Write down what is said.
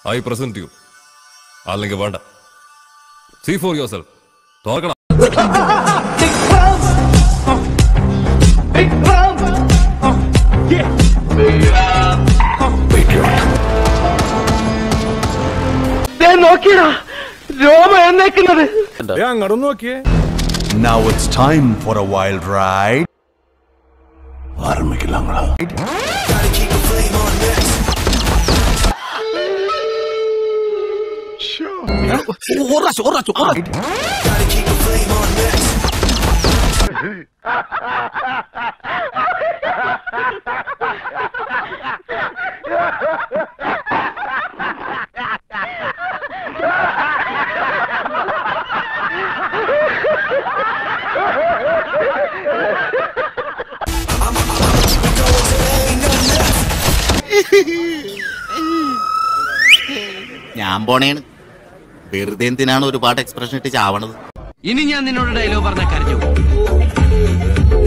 I present you അല്ലെങ്കിൽ വേണ്ട see for yourself തോക്കണം നോക്കിയടാ രോമ എന്നേക്കുന്നത് അങ്ങോട്ട് നോക്കിയേ Now it's time for a wild ride. ആരംഭിക്കലാങ്ങളാ ഞാൻ പോണേണ് വെറുതെ എന്തിനാണ് ഒരുപാട് എക്സ്പ്രഷൻ ഇട്ട് ചാവണത് ഇനി ഞാൻ നിന്നോട് ഡയലോഗ് പറഞ്ഞ കരഞ്ഞു